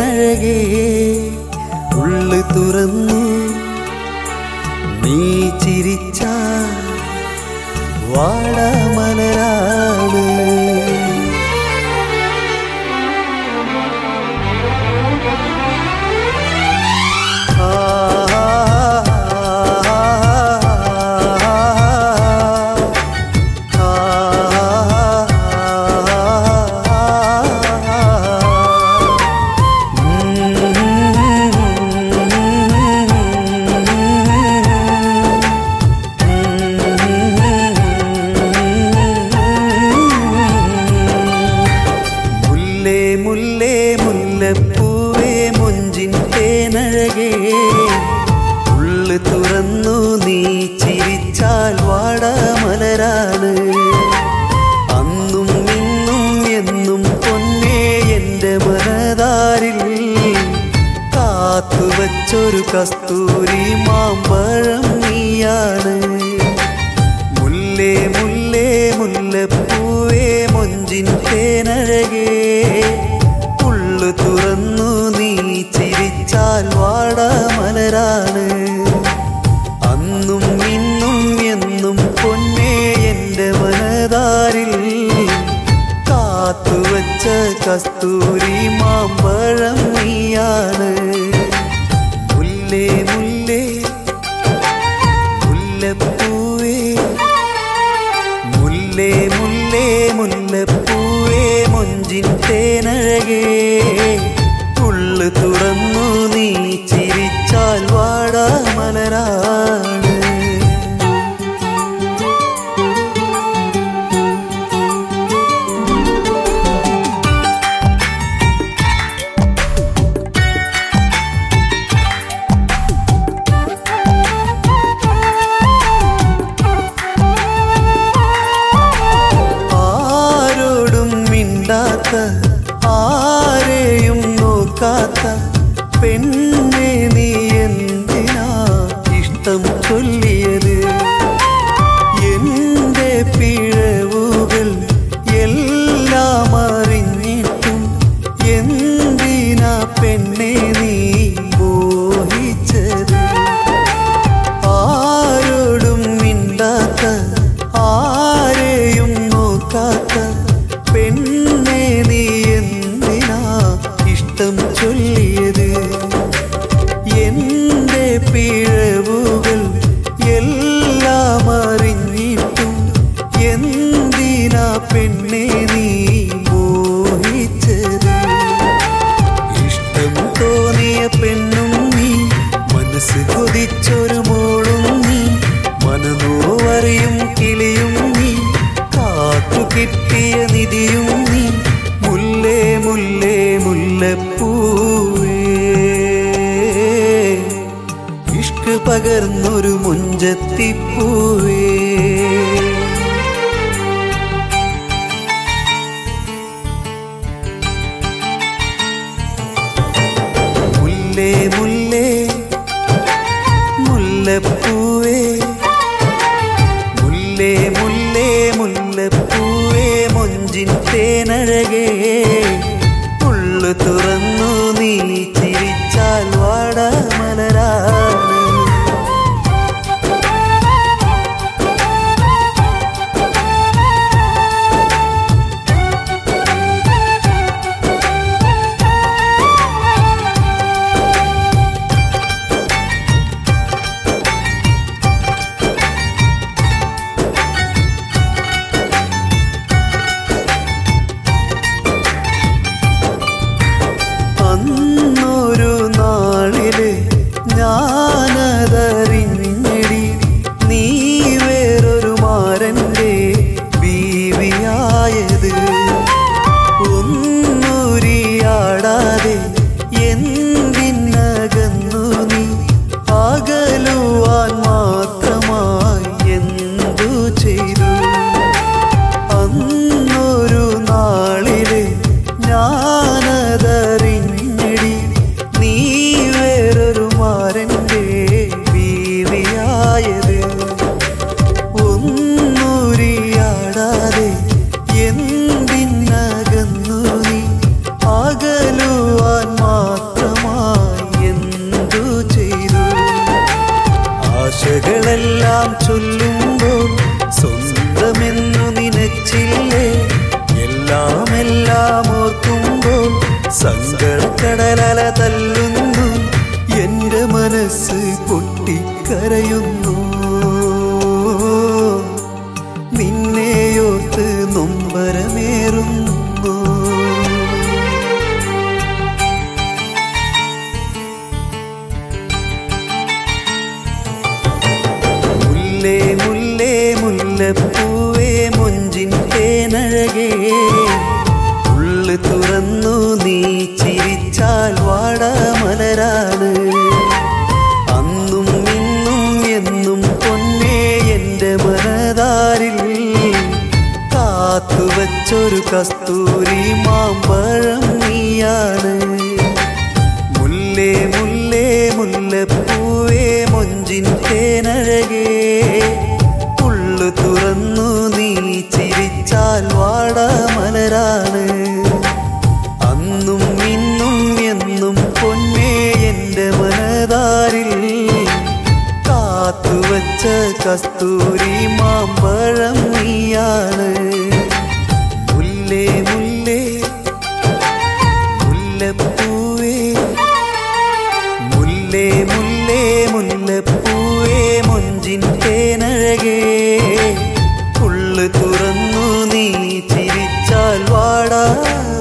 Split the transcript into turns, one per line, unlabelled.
തേനഴകേ ഉള്ളു തുറന്നു നീ ചിരിച്ച വാടമലരാണ് മുല്ലേ മുല്ലേ മുല്ലപ്പൂവേ മൊഞ്ചിൻ തേനഴകേ ഉള്ളു തുറന്നു നീ ചിരിച്ചാൽ വാടാമലരാണ് അന്നും ഇന്നും എന്നും പൊന്നേ എൻ്റെ മനതാരിൽ കാത്തുവച്ചൊരു കസ്തൂരി മാമ്പഴം നീയാണ് മുല്ലേ മുല്ലേ മുല്ലപ്പൂവേ മൊഞ്ചിൻ തേനഴകേ ഉള്ളു തുറന്നു നീ ചിരിച്ചാൽ വാടാമലരാണ് അന്നും ഇന്നും എന്നും പൊന്നേ എൻ്റെ മനതാരിൽ കാത്തുവച്ച കസ്തൂരി മാമ്പഴം നീയാണ് മുല്ലേ മുല്ലേ മുല്ലപ്പൂവേ മുല്ലേ മുല്ലേ മുല്ലപ്പൂവേ മൊഞ്ചിൻ തേനഴകേ ഉള്ളു തുറന്നു നീ ചിരിച്ചാൽ വാടാമലരാണ് ആരോടും മിണ്ടാത്ത ആരെയും നോക്കാത്ത പെണ്ണെ നീ എന്തിനാ ഇഷ്ടം ചൊല്ലിയത് എന്റെ പിഴവുകൾ എല്ലാം അറിഞ്ഞിട്ടും എന്തിനാ പെണ്ണെ നീ മോഹിച്ചത് ആരോടും മിണ്ടാത്ത ആരെയും നോക്കാത്ത പെണ്ണെ നീ എന്തിനാ ഇഷ്ടം ചൊല്ലിയത് എന്റെ പിഴവുകൾ എല്ലാം അറിഞ്ഞിട്ടും എന്തിനാ പെണ്ണെ നീ മോഹിച്ചത് ഇഷ്ടം തോന്നിയ പെണ്ണും നീ മനസ്സ് കൊതിച്ചൊരു മോളും നീ മനനോവറിയും കിളിയും നീ കാത്തു കിട്ടിയ നിധിയും നീ മുല്ലേ മുല്ലേ മുല്ലപ്പൂവേ ഇഷ്ക് പകർന്നൊരു മുഞ്ചത്തിപ്പൂവേ മുല്ലേ മുല്ലേ മുല്ലപ്പൂവേ മുല്ലേ മുല്ലേ മുല്ലപ്പൂവേ മൊഞ്ചിൻ തേനഴകേ ഉള്ളു തുറന്നു നീ ചിരിച്ചാൽ വാടാമലരാണ് അന്നൊരു നാളില് തിരമാല തല്ലുന്നു എന്റെ മനസ്സ് പൊട്ടിക്കരയുന്നു നിന്നെയോർത്ത് നൊമ്പരമേറുന്നു മുല്ലേ മുല്ലേ മുല്ലപ്പൂവേ മൊഞ്ചിൻ തേനഴകേ ഉള്ളു തുറന്നു നീ ചിരിച്ചാൽ വാടാമലരാണ് അന്നും ഇന്നും എന്നും പൊന്നേ എന്റെ മനതാരിൽ കാത്തുവച്ചൊരു കസ്തൂരി മാമ്പഴം നീയാണ് മുല്ലേ മുല്ലേ മുല്ലപ്പൂവേ മൊഞ്ചിൻ തേനഴകേ ഉള്ളു തുറന്നു നീ ചിരിച്ചാൽ വാടാമലരാണ് അന്നും ഇന്നും എന്നും പൊന്നേ എന്റെ മനതാരിൽ കാത്തുവച്ച കസ്തൂരി മാമ്പഴം നീയാണ് മുല്ലേ മുല്ലേ മുല്ലപ്പൂവേ മുല്ലേ മുല്ലേ മുല്ലപ്പൂവേ മൊഞ്ചിൻ തേനഴകേ ഉള്ളു തുറന്നു നീ ചിരിച്ചാൽ വാടാ